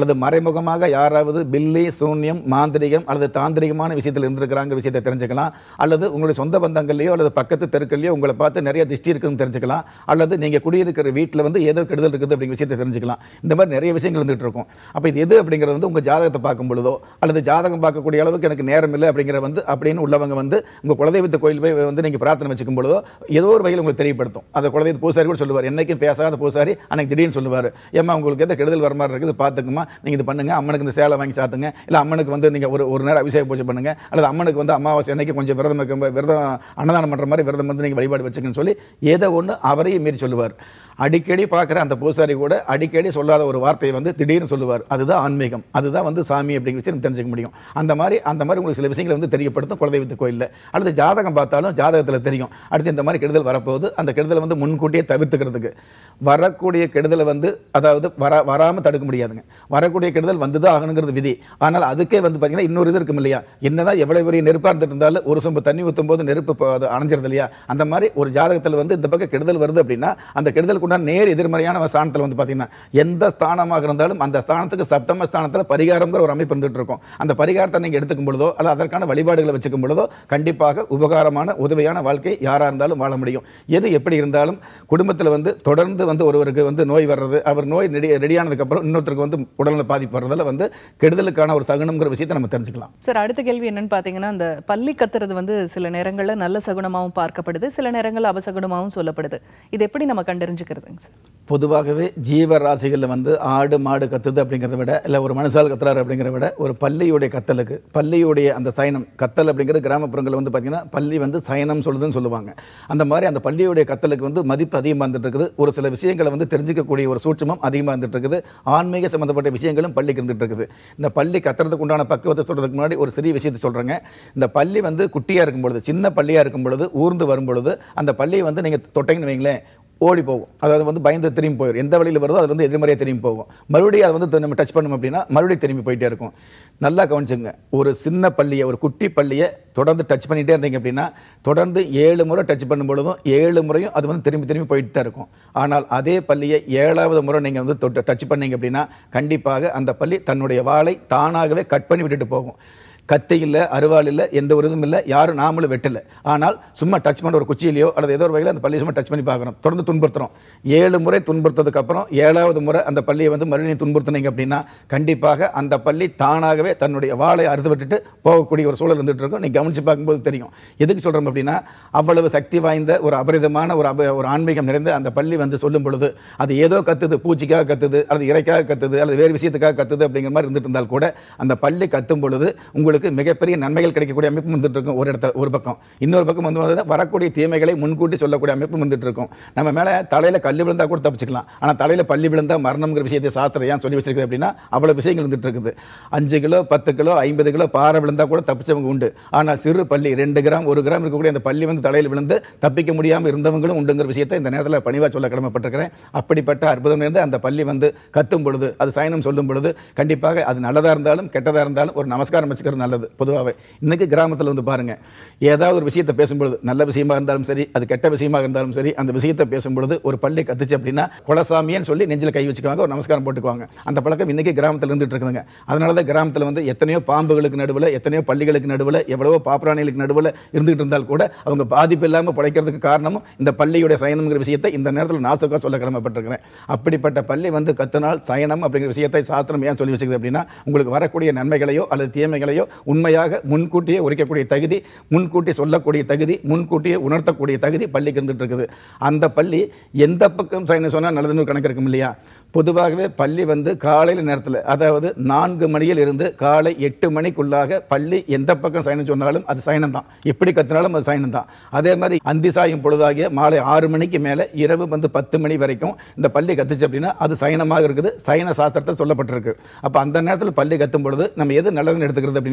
அல்லது மறைமுகமாக யாராவது பில்லி சூன்யம் மாந்திரிகம் அல்லது தாந்திரிகமான விஷயத்தில் இருந்திருக்கிறாங்க விஷயத்தை தெரிஞ்சுக்கலாம் அல்லது உங்களுடைய சொந்த பந்தங்கள்லையோ அல்லது பக்கத்து தெருக்கள்லையோ உங்களை பார்த்து நிறைய திஷ்டி இருக்குன்னு தெரிஞ்சுக்கலாம் அல்லது நீங்கள் குடியிருக்கிற வீட்டில் வந்து ஏதோ கெடுதல் இருக்குது அப்படிங்கிற விஷயத்தை தெரிஞ்சுக்கலாம் இந்த மாதிரி நிறைய விஷயங்கள் இருந்துட்டு இருக்கும் அப்போ இது எது அப்படிங்கிறது வந்து உங்கள் ஜாதகத்தை பார்க்கும் பொழுதோ அல்லது ஜாதகம் பார்க்கக்கூடிய அளவுக்கு எனக்கு நேரம் இல்லை அப்படிங்கிற வந்து அப்படின்னு உள்ளவங்க வந்து உங்கள் குலதெய்வத்து கோயில் போய் வந்து நீங்கள் பிரார்த்தனை வச்சுக்கும் பொழுதோ ஏதோ ஒரு வகையில் உங்களுக்கு தெரியப்படுத்தும் அந்த குலதெய்வ பூசாரி கூட சொல்லுவார் என்னைக்கும் பேசாத பூசாரி அன்னைக்கு திடீர்னு சொல்லுவார் ஏம்மா உங்களுக்கு எந்த கெடுதல் வர மாதிரி இருக்குது பார்த்துக்குமா நீங்கள் இது பண்ணுங்க அம்மனுக்கு இந்த சேலை வாங்கி சாத்துங்க இல்லை அம்மனுக்கு வந்து நீங்கள் ஒரு ஒரு நேரம் அபிஷேக பூஜை பண்ணுங்க அல்லது அம்மனுக்கு வந்து அமாவாசை அன்னைக்கு கொஞ்சம் விரதம் வைக்க விரதம் அன்னதானம் பண்ணுற மாதிரி விரதம் வந்து நீங்கள் வழிபாடு வச்சுக்கன்னு சொல்லி ஏதோ ஒன்று அவரையும் மீறி சொல்லுவார் அடிக்கடி பார்க்குற அந்த பூசாரி கூட அடிக்கடி சொல்லாத ஒரு வார்த்தையை வந்து திடீர்னு சொல்லுவார் அதுதான் ஆன்மீகம் அதுதான் வந்து சாமி அப்படிங்கிற விஷயம் நம்ம தெரிஞ்சுக்க முடியும் அந்த மாதிரி அந்த மாதிரி உங்களுக்கு சில விஷயங்களை வந்து தெரியப்படுத்தும் குலதெய்வத்து கோயிலில் அல்லது ஜாதகம் பார்த்தாலும் ஜாதகத்தில் தெரியும் அடுத்து இந்த மாதிரி கெடுதல் வரப்போகுது அந்த கெடுதலை வந்து முன்கூட்டியே தவிர்த்துக்கிறதுக்கு வரக்கூடிய கெடுதலை வந்து அதாவது வர வராமல் தடுக்க முடியாதுங்க வரக்கூடிய கெடுதல் வந்து தான் ஆகணுங்கிறது விதி ஆனால் அதுக்கே வந்து பார்த்தீங்கன்னா இன்னொரு இது இருக்கும் இல்லையா என்னதான் எவ்வளவு பெரிய நெருப்பாக இருந்துட்டு இருந்தாலும் ஒரு சொம்பு தண்ணி ஊற்றும் போது நெருப்பு இப்போ அது அணைஞ்சிருது இல்லையா அந்த மாதிரி ஒரு ஜாதகத்தில் வந்து இந்த பக்கம் கெடுதல் வருது அப்படின்னா அந்த கெடுதலுக்கு உண்டான நேர் எதிர்மறையான ஸ்தானத்தில் வந்து பார்த்தீங்கன்னா எந்த ஸ்தானமாக இருந்தாலும் அந்த ஸ்தானத்துக்கு சப்தம ஸ்தானத்தில் பரிகாரங்கிற ஒரு அமைப்பு இருந்துட்டு இருக்கும் அந்த பரிகாரத்தை நீங்கள் எடுத்துக்கும் பொழுதோ அல்லது அதற்கான வழிபாடுகளை வச்சுக்கும் பொழுதோ கண்டிப்பாக உபகாரமான உதவியான வாழ்க்கை யாராக இருந்தாலும் வாழ முடியும் எது எப்படி இருந்தாலும் குடும்பத்தில் வந்து தொடர்ந்து வந்து ஒருவருக்கு வந்து நோய் வர்றது அவர் நோய் ரெடி ரெடியானதுக்கு அப்புறம் இன்னொருத்தருக்கு வந்து உடல்நல பாதிப்பு வர்றதால வந்து கெடுதலுக்கான ஒரு சகுனம்ங்கிற விஷயத்தை நம்ம தெரிஞ்சுக்கலாம் சார் அடுத்த கேள்வி என்னன்னு பார்த்தீங்கன்னா அந்த பள்ளி கத்துறது வந்து சில நேரங்களில் நல்ல சகுனமாகவும் பார்க்கப்படுது சில நேரங்களில் அபசகுனமாகவும் சொல்லப்படுது இது எப்படி நம்ம கண்டறிஞ்சுக்கிறதுங்க சார் பொதுவாகவே ஜீவராசிகளில் வந்து ஆடு மாடு கத்துது அப்படிங்கிறத விட இல்லை ஒரு மனுஷால் கத்துறாரு அப்படிங்கிறத விட ஒரு பள்ளியுடைய கத்தலுக்கு பள்ளியுடைய அந்த சயனம் கத்தல் அப்படிங்கிறது கிராமப்புறங்களில் வந்து பார்த்தீங்கன்னா பள்ளி வந்து சயனம் சொல்லுதுன்னு சொல்லுவாங்க அந்த மாதிரி அந்த பள்ளியுடைய கத்தலுக்கு வந்து மதிப்பு அதிகமாக இருந்துட்டு இருக்குது ஒரு சில விஷயங்களை வந்து தெரிஞ்சுக்கக்கூடிய ஒரு சூட்சமம் அதிகமாக இருந்துட்டு இருக்குது ஆன்மீக சம்மந்தப்பட்ட விஷயங்களும் பள்ளிக்கு இருந்துட்டு இருக்குது இந்த பள்ளி கத்துறதுக்கு உண்டான பக்குவத்தை சொல்றதுக்கு முன்னாடி ஒரு சிறிய விஷயத்தை சொல்கிறேங்க இந்த பள்ளி வந்து குட்டியாக இருக்கும் பொழுது சின்ன பள்ளியாக இருக்கும் பொழுது ஊர்ந்து வரும் பொழுது அந்த பள்ளியை வந்து நீங்கள் தொட்டீங்கன்னு வைங்களேன் ஓடி போகும் அதாவது வந்து பயந்து திரும்பி போயிடும் எந்த வழியில் வருதோ அது வந்து எதிர்மறையாக திரும்பி போகும் மறுபடியும் அதை வந்து நம்ம டச் பண்ணோம் அப்படின்னா மறுபடியும் திரும்பி போயிட்டே இருக்கும் நல்லா கவனிச்சுங்க ஒரு சின்ன பள்ளியை ஒரு குட்டி பள்ளியை தொடர்ந்து டச் பண்ணிகிட்டே இருந்தீங்க அப்படின்னா தொடர்ந்து ஏழு முறை டச் பண்ணும் பொழுதும் ஏழு முறையும் அது வந்து திரும்பி திரும்பி போயிட்டு தான் இருக்கும் ஆனால் அதே பள்ளியை ஏழாவது முறை நீங்கள் வந்து தொட்டு டச் பண்ணீங்க அப்படின்னா கண்டிப்பாக அந்த பள்ளி தன்னுடைய வாளை தானாகவே கட் பண்ணி விட்டுட்டு போகும் கத்தி இல்லை அருவாள் இல்லை எந்த ஒரு இதுவும் இல்லை யாரும் நாமளும் வெட்டல ஆனால் சும்மா டச் பண்ண ஒரு குச்சியிலையோ அல்லது ஏதோ ஒரு வகையில் அந்த பள்ளியை சும்மா டச் பண்ணி பார்க்குறோம் தொடர்ந்து துன்புறுத்துறோம் ஏழு முறை துன்புறுத்ததுக்கு அப்புறம் ஏழாவது முறை அந்த பள்ளியை வந்து மறுபடியும் துன்புறுத்துனீங்க அப்படின்னா கண்டிப்பாக அந்த பள்ளி தானாகவே தன்னுடைய வாளை அறுத்து விட்டுட்டு போகக்கூடிய ஒரு சூழல் இருந்துட்டு இருக்கும் நீங்க கவனிச்சு பார்க்கும்போது தெரியும் எதுக்கு சொல்றோம் அப்படின்னா அவ்வளவு சக்தி வாய்ந்த ஒரு அபரிதமான ஒரு அப ஒரு ஆன்மீகம் நிறைந்த அந்த பள்ளி வந்து சொல்லும் பொழுது அது ஏதோ கத்துது பூச்சிக்காக கத்துது அல்லது இறைக்காக கத்துது அல்லது வேறு விஷயத்துக்காக கத்துது அப்படிங்கிற மாதிரி இருந்துட்டு இருந்தால் கூட அந்த பள்ளி கத்தும் பொழுது உங்களுக்கு மிகப்பெரிய நன்மைகள் கிடைக்கக்கூடிய அமைப்பு வந்துட்டு இருக்கும் ஒரு இடத்துல ஒரு பக்கம் இன்னொரு பக்கம் வந்து பார்த்தீங்கன்னா வரக்கூடிய தீமைகளை முன்கூட்டி சொல்லக்கூடிய அமைப்பு வந்துட்டு இருக்கும் நம்ம மேல தலையில கல் விழுந்தா கூட தப்பிச்சுக்கலாம் ஆனா தலையில பள்ளி விழுந்தா மரணம்ங்கிற விஷயத்தை சாஸ்திரம் ஏன் சொல்லி வச்சிருக்குது அப்படின்னா அவ்வளவு விஷயங்கள் இருந்துட்டு இருக்குது அஞ்சு கிலோ பத்து கிலோ ஐம்பது கிலோ பாறை விழுந்தா கூட தப்பிச்சவங்க உண்டு ஆனால் சிறு பள்ளி ரெண்டு கிராம் ஒரு கிராம் இருக்கக்கூடிய அந்த பள்ளி வந்து தலையில் விழுந்து தப்பிக்க முடியாமல் இருந்தவங்களும் உண்டுங்கிற விஷயத்தை இந்த நேரத்தில் பணிவா சொல்ல கடமைப்பட்டிருக்கிறேன் அப்படிப்பட்ட அற்புதம் இருந்து அந்த பள்ளி வந்து கத்தும் பொழுது அது சயனம் சொல்லும் பொழுது கண்டிப்பாக அது நல்லதா இருந்தாலும் கெட்டதா இருந்தாலும் ஒரு நமஸ்காரம் வச்சுக்கிறது நல்லது பொதுவாகவே இன்னைக்கு கிராமத்தில் வந்து பாருங்க ஏதாவது ஒரு விஷயத்தை பேசும்பொழுது நல்ல விஷயமா இருந்தாலும் சரி அது கெட்ட விஷயமா இருந்தாலும் சரி அந்த விஷயத்தை பேசும்பொழுது ஒரு பள்ளி கத்துச்சு அப்படின்னா குலசாமின்னு சொல்லி நெஞ்சில் கை வச்சுக்குவாங்க ஒரு நமஸ்காரம் போட்டுக்குவாங்க அந்த பழக்கம் இன்னைக்கு கிராமத்தில் இருந்துட்டு இருக்குதுங்க அதனால தான் கிராமத்தில் வந்து எத்தனையோ பாம்புகளுக்கு நடுவில் எத்தனையோ பள்ளிகளுக்கு நடுவில் எவ்வளவோ பாப்புராணிகளுக்கு நடுவில் இருந்துகிட்டு இருந்தால் கூட அவங்க பாதிப்பு இல்லாமல் படைக்கிறதுக்கு காரணமும் இந்த பள்ளியுடைய சயனம்ங்கிற விஷயத்தை இந்த நேரத்தில் நாசுக்கா சொல்ல கடமைப்பட்டிருக்கிறேன் அப்படிப்பட்ட பள்ளி வந்து கத்தினால் சயனம் அப்படிங்கிற விஷயத்தை சாஸ்திரம் ஏன் சொல்லி வச்சுக்குது அப்படின்னா உங்களுக்கு வரக்கூடிய நன்மைகளையோ அல்லது தீமைகளையோ உண்மையாக முன்கூட்டியே உரைக்கக்கூடிய தகுதி முன்கூட்டி சொல்லக்கூடிய தகுதி முன்கூட்டியே உணர்த்தக்கூடிய தகுதி பள்ளிக்கு இருந்துட்டு இருக்குது அந்த பள்ளி எந்த பக்கம் சயனம் சொன்னால் நல்லதுன்னு ஒரு கணக்கு இருக்கும் இல்லையா பொதுவாகவே பள்ளி வந்து காலையில் நேரத்தில் அதாவது நான்கு மணியில் இருந்து காலை எட்டு மணிக்குள்ளாக பள்ளி எந்த பக்கம் சயனம் சொன்னாலும் அது சயனம் தான் எப்படி கத்தினாலும் அது சயனம் தான் அதே மாதிரி அந்தி சாயும் பொழுதாகிய மாலை ஆறு மணிக்கு மேலே இரவு வந்து பத்து மணி வரைக்கும் இந்த பள்ளி கத்துச்சு அப்படின்னா அது சயனமாக இருக்குது சயன சாஸ்திரத்தில் சொல்லப்பட்டிருக்கு அப்போ அந்த நேரத்தில் பள்ளி கத்தும் பொழுது நம்ம எது நல்லதுன்னு எடுத்துக்கிறது அப்படின்னு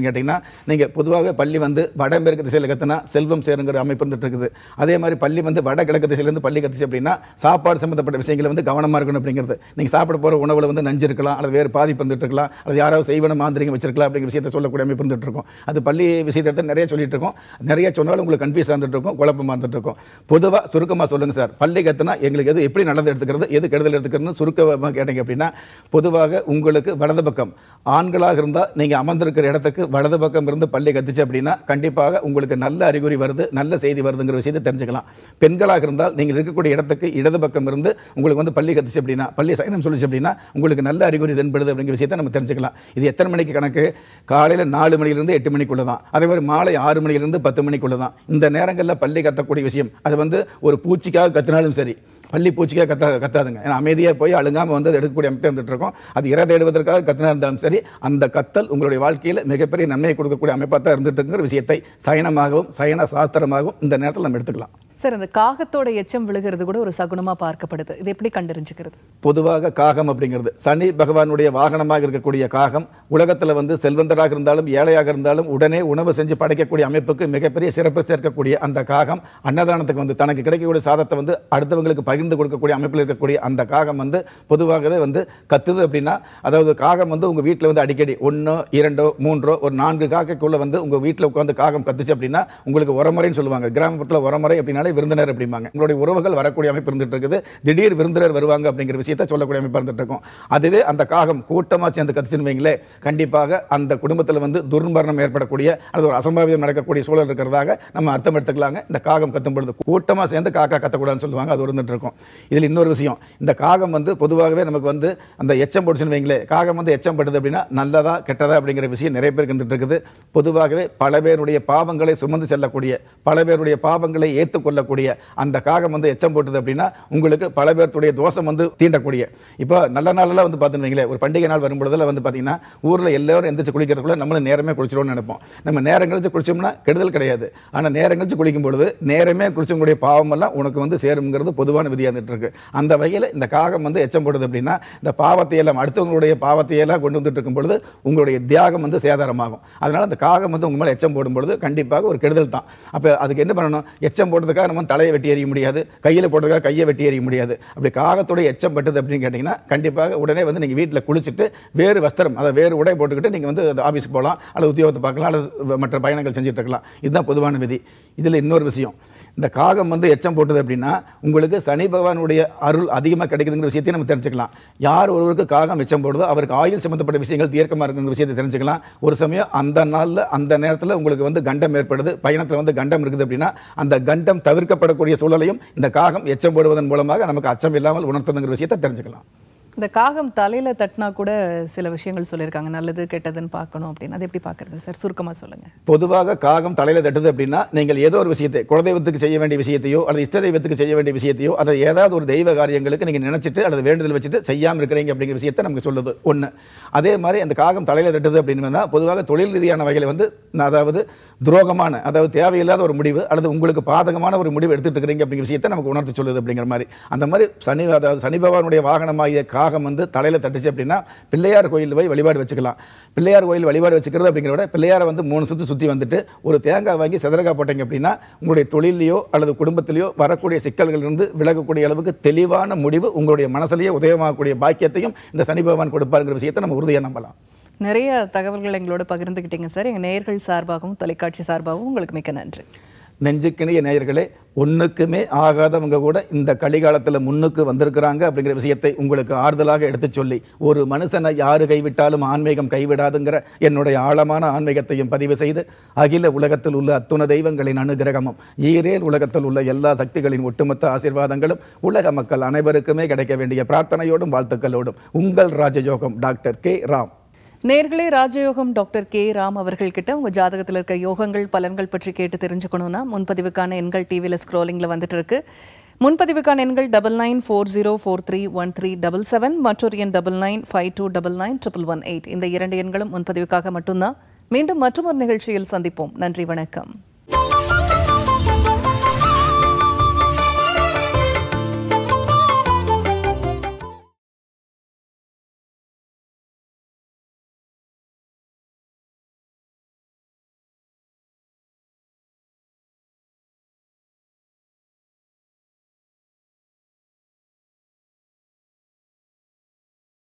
கேட்டிங்கன்னா நீங்கள் பொதுவாகவே பள்ளி வந்து வடமேற்கு திசையில் கத்துனா செல்வம் சேருங்கிற அமைப்பு இருந்துட்டு இருக்குது அதே மாதிரி பள்ளி வந்து வடகிழக்கு திசையிலேருந்து பள்ளி கத்துச்சு அப்படின்னா சாப்பாடு சம்மந்தப்பட்ட விஷயங்களை வந்து கவனமாக இருக்கணும் அப்படிங்கிறது நீங்கள் சாப்பிட போகிற உணவில் வந்து நஞ்சு இருக்கலாம் அல்லது வேறு பாதிப்பு இருந்துட்டு இருக்கலாம் அல்லது யாராவது செய்வன மாந்திரிகம் வச்சிருக்கலாம் அப்படிங்கிற விஷயத்தை சொல்லக்கூடிய அமைப்பு இருந்துட்டு இருக்கும் அது பள்ளி விஷயத்தை எடுத்து நிறைய சொல்லிட்டு இருக்கோம் நிறைய சொன்னாலும் உங்களுக்கு கன்ஃபியூஸ் இருந்துட்டு இருக்கும் குழப்பமாக இருந்துட்டு இருக்கும் பொதுவாக சுருக்கமாக சொல்லுங்க சார் பள்ளி கத்துனா எங்களுக்கு எது எப்படி நல்லது எடுத்துக்கிறது எது கெடுதல் எடுத்துக்கிறதுன்னு சுருக்கமாக கேட்டீங்க அப்படின்னா பொதுவாக உங்களுக்கு வலது பக்கம் ஆண்களாக இருந்தால் நீங்கள் அமர்ந்திருக்கிற இடத்துக்கு வலது பக்கம் இருந்து பள்ளி கத்துச்சு அப்படின்னா கண்டிப்பாக உங்களுக்கு நல்ல அறிகுறி வருது நல்ல செய்தி வருதுங்கிற விஷயத்தை தெரிஞ்சுக்கலாம் பெண்களாக இருந்தால் நீங்கள் இருக்கக்கூடிய இடத்துக்கு இடது பக்கம் இருந்து உங்களுக்கு வந்து பள்ளி கத்துச்சு அப்படின்னா பள்ளி சயனம் சொல்லிச்சு அப்படின்னா உங்களுக்கு நல்ல அறிகுறி தென்படுது அப்படிங்கிற விஷயத்தை நம்ம தெரிஞ்சுக்கலாம் இது எத்தனை மணிக்கு கணக்கு காலையில் நாலு மணிலிருந்து எட்டு மணிக்குள்ள தான் அதே மாதிரி மாலை ஆறு மணிலிருந்து பத்து மணிக்குள்ள தான் இந்த நேரங்களில் பள்ளி கத்தக்கூடிய விஷயம் அது வந்து ஒரு பூச்சிக்காக கத்தினாலும் சரி பள்ளி பூச்சிக்காக கத்தா கத்தாதுங்க ஏன்னா அமைதியாக போய் அழுங்காமல் வந்து அதை எடுக்கக்கூடிய அமைப்பு இருந்துட்டு இருக்கோம் அது இறை தேடுவதற்காக கத்தினா இருந்தாலும் சரி அந்த கத்தல் உங்களுடைய வாழ்க்கையில் மிகப்பெரிய நன்மையை கொடுக்கக்கூடிய அமைப்பாக தான் இருந்துட்டு இருக்குங்கிற விஷயத்தை சயனமாகவும் சயன சாஸ்திரமாகவும் இந்த நேரத்தில் நம்ம எடுத்துக்கலாம் சார் இந்த காகத்தோட எச்சம் விழுகிறது கூட ஒரு சகுனமா பார்க்கப்படுது இது எப்படி கண்டறிஞ்சுக்கிறது பொதுவாக காகம் அப்படிங்கிறது சனி பகவானுடைய வாகனமாக இருக்கக்கூடிய காகம் உலகத்தில் வந்து செல்வந்தராக இருந்தாலும் ஏழையாக இருந்தாலும் உடனே உணவு செஞ்சு படைக்கக்கூடிய அமைப்புக்கு மிகப்பெரிய சிறப்பு சேர்க்கக்கூடிய அந்த காகம் அன்னதானத்துக்கு வந்து தனக்கு கிடைக்கக்கூடிய சாதத்தை வந்து அடுத்தவங்களுக்கு பகிர்ந்து கொடுக்கக்கூடிய அமைப்பில் இருக்கக்கூடிய அந்த காகம் வந்து பொதுவாகவே வந்து கத்துது அப்படின்னா அதாவது காகம் வந்து உங்கள் வீட்டில் வந்து அடிக்கடி ஒன்றோ இரண்டோ மூன்றோ ஒரு நான்கு காக்கைக்குள்ளே வந்து உங்கள் வீட்டில் உட்காந்து காகம் கத்துச்சு அப்படின்னா உங்களுக்கு உரமுறைன்னு சொல்லுவாங்க கிராமப்புறத்தில் உரமுறை அப்படின்னாலே விருந்தினர் அப்படிம்பாங்க உங்களுடைய உறவுகள் வரக்கூடிய அமைப்பு இருந்துட்டு இருக்குது திடீர் விருந்தினர் வருவாங்க அப்படிங்கிற விஷயத்தை சொல்லக்கூடிய அமைப்பு இருந்துட்டு இருக்கும் அதுவே அந்த காகம் கூட்டமாக சேர்ந்து கத்துச்சுன்னு வைங்களே கண்டிப்பாக அந்த குடும்பத்தில் வந்து துர்மரணம் ஏற்படக்கூடிய அல்லது ஒரு அசம்பாவிதம் நடக்கக்கூடிய சூழல் இருக்கிறதாக நம்ம அர்த்தம் எடுத்துக்கலாங்க இந்த காகம் கத்தும் பொழுது கூட்டமாக சேர்ந்து காக்கா கத்தக்கூடாதுன்னு சொல்லுவாங்க அது ஒரு இருந்துட்டு இருக்கும் இதில் இன்னொரு விஷயம் இந்த காகம் வந்து பொதுவாகவே நமக்கு வந்து அந்த எச்சம் போட்டுச்சுன்னு வைங்களே காகம் வந்து எச்சம் படுது அப்படின்னா நல்லதா கெட்டதா அப்படிங்கிற விஷயம் நிறைய பேருக்கு இருந்துட்டு இருக்குது பொதுவாகவே பல பேருடைய பாவங்களை சுமந்து செல்லக்கூடிய பல பேருடைய பாவங்களை ஏற்றுக்கொள்ளக்கூடிய அந்த காகம் வந்து எச்சம் போட்டது அப்படின்னா உங்களுக்கு பல பேர்த்துடைய தோஷம் வந்து தீண்டக்கூடிய இப்போ நல்ல நாளெல்லாம் வந்து பார்த்துன்னு ஒரு பண்டிகை நாள் வரும்பொழுதுல வந்து பார்த்தீங்கன்னா ஊரில் எல்லாரும் எந்திரிச்சு குளிக்கிறதுக்குள்ள நம்மளும் நேரமே குளிச்சிடும்னு நினைப்போம் நம்ம நேரம் கழிச்சு குளிச்சோம்னா கெடுதல் கிடையாது ஆனால் நேரம் கழிச்சு குளிக்கும் பொழுது நேரமே குளிச்சவங்களுடைய பாவமெல்லாம் உனக்கு வந்து சேருங்கிறது பொதுவான விதியாக இருந்துட்டு இருக்கு அந்த வகையில் இந்த காகம் வந்து எச்சம் போடுது அப்படின்னா இந்த பாவத்தை எல்லாம் அடுத்தவங்களுடைய பாவத்தை எல்லாம் கொண்டு வந்துட்டு இருக்கும் பொழுது உங்களுடைய தியாகம் வந்து சேதாரமாகும் அதனால அந்த காகம் வந்து உங்க மேலே எச்சம் போடும் பொழுது கண்டிப்பாக ஒரு கெடுதல் தான் அப்போ அதுக்கு என்ன பண்ணணும் எச்சம் போடுறதுக்காக நம்ம தலையை வெட்டி எறிய முடியாது கையில் போடுறதுக்காக கையை வெட்டி எறிய முடியாது அப்படி காகத்தோட எச்சம் பட்டது அப்படின்னு கேட்டிங்கன்னா கண்டிப்பாக உடனே வந்து நீங்கள் வீட்டில் குளிச்சுட்டு வேறு வஸ்திரம் அதை வேறு உடை போட்டுக்கிட்டு நீங்கள் வந்து ஆஃபீஸ்க்கு போகலாம் அல்லது உத்தியோகத்தை பார்க்கலாம் அல்லது மற்ற பயணங்கள் செஞ்சுட்டு இருக்கலாம் இதுதான் பொதுவான விதி இதில் இன்னொரு விஷயம் இந்த காகம் வந்து எச்சம் போட்டது அப்படின்னா உங்களுக்கு சனி பகவானுடைய அருள் அதிகமாக கிடைக்குதுங்கிற விஷயத்தையும் நம்ம தெரிஞ்சுக்கலாம் யார் ஒருவருக்கு காகம் எச்சம் போடுதோ அவருக்கு ஆயுள் சம்மந்தப்பட்ட விஷயங்கள் தீர்க்கமாக இருக்குங்கிற விஷயத்தை தெரிஞ்சுக்கலாம் ஒரு சமயம் அந்த நாளில் அந்த நேரத்தில் உங்களுக்கு வந்து கண்டம் ஏற்படுது பயணத்தில் வந்து கண்டம் இருக்குது அப்படின்னா அந்த கண்டம் தவிர்க்கப்படக்கூடிய சூழலையும் இந்த காகம் எச்சம் போடுவதன் மூலமாக நமக்கு அச்சம் இல்லாமல் உணர்த்துதுங்கிற விஷயத்தை தெரிஞ்சுக்கலாம் இந்த காகம் தலையில தட்டினா கூட சில விஷயங்கள் சொல்லியிருக்காங்க நல்லது கெட்டதுன்னு பார்க்கணும் அப்படின்னு அது எப்படி பார்க்கறது சார் சுருக்கமா சொல்லுங்க பொதுவாக காகம் தலையில தட்டுது அப்படின்னா நீங்கள் ஏதோ ஒரு விஷயத்தை குலதெய்வத்துக்கு செய்ய வேண்டிய விஷயத்தையோ அல்லது இஷ்ட தெய்வத்துக்கு செய்ய வேண்டிய விஷயத்தையோ அல்லது ஏதாவது ஒரு தெய்வ காரியங்களுக்கு நீங்கள் நினைச்சிட்டு அல்லது வேண்டுதல் வச்சுட்டு செய்யாமல் இருக்கிறீங்க அப்படிங்கிற விஷயத்தை நமக்கு சொல்லுது ஒன்று அதே மாதிரி அந்த காகம் தலையில தட்டுது அப்படின்னு பொதுவாக தொழில் ரீதியான வகையில் வந்து அதாவது துரோகமான அதாவது தேவையில்லாத ஒரு முடிவு அல்லது உங்களுக்கு பாதகமான ஒரு முடிவு எடுத்துட்டு இருக்கிறீங்க அப்படிங்கிற விஷயத்தை நமக்கு உணர்த்தி சொல்லுது அப்படிங்கிற மாதிரி அந்த மாதிரி சனி அதாவது சனி பகவானுடைய வாகனமாகிய காகம் வந்து தலையில் தட்டுச்சு அப்படின்னா பிள்ளையார் கோயில் போய் வழிபாடு வச்சுக்கலாம் பிள்ளையார் கோயில் வழிபாடு வச்சுக்கிறது அப்படிங்கிறத விட பிள்ளையாரை வந்து மூணு சுற்றி சுற்றி வந்துட்டு ஒரு தேங்காய் வாங்கி செதறக்காய் போட்டீங்க அப்படின்னா உங்களுடைய தொழிலையோ அல்லது குடும்பத்திலேயோ வரக்கூடிய சிக்கல்கள் இருந்து விலகக்கூடிய அளவுக்கு தெளிவான முடிவு உங்களுடைய மனசுலேயே உதயமாகக்கூடிய பாக்கியத்தையும் இந்த சனி பகவான் கொடுப்பாருங்கிற விஷயத்தை நம்ம உறுதியாக நம்பலாம் நிறைய தகவல்கள் எங்களோட பகிர்ந்துக்கிட்டீங்க சார் எங்க நேயர்கள் சார்பாகவும் தொலைக்காட்சி சார்பாகவும் உங்களுக்கு மிக்க நன்றி நெஞ்சுக்கிணிய நேயர்களே ஒன்றுக்குமே ஆகாதவங்க கூட இந்த கலிகாலத்தில் முன்னுக்கு வந்திருக்கிறாங்க அப்படிங்கிற விஷயத்தை உங்களுக்கு ஆறுதலாக எடுத்துச் சொல்லி ஒரு மனுஷனை யாரு கைவிட்டாலும் ஆன்மீகம் கைவிடாதுங்கிற என்னுடைய ஆழமான ஆன்மீகத்தையும் பதிவு செய்து அகில உலகத்தில் உள்ள அத்துண தெய்வங்களின் அனுகிரகமும் ஈரேல் உலகத்தில் உள்ள எல்லா சக்திகளின் ஒட்டுமொத்த ஆசீர்வாதங்களும் உலக மக்கள் அனைவருக்குமே கிடைக்க வேண்டிய பிரார்த்தனையோடும் வாழ்த்துக்களோடும் உங்கள் ராஜயோகம் டாக்டர் கே ராம் நேர்களே ராஜயோகம் டாக்டர் கே ராம் அவர்கள் கிட்ட உங்க ஜாதகத்தில் இருக்க யோகங்கள் பலன்கள் பற்றி கேட்டு தெரிஞ்சுக்கணும்னா முன்பதிவுக்கான எண்கள் டிவியில் ஸ்க்ரோலிங்கில் வந்துட்டு இருக்கு முன்பதிவுக்கான எண்கள் double nine four zero four three one three double seven மற்றொரு எண் double nine five two double nine triple one eight இந்த இரண்டு எண்களும் முன்பதிவுக்காக மட்டும்தான் மீண்டும் மற்றொரு நிகழ்ச்சியில் சந்திப்போம் நன்றி வணக்கம்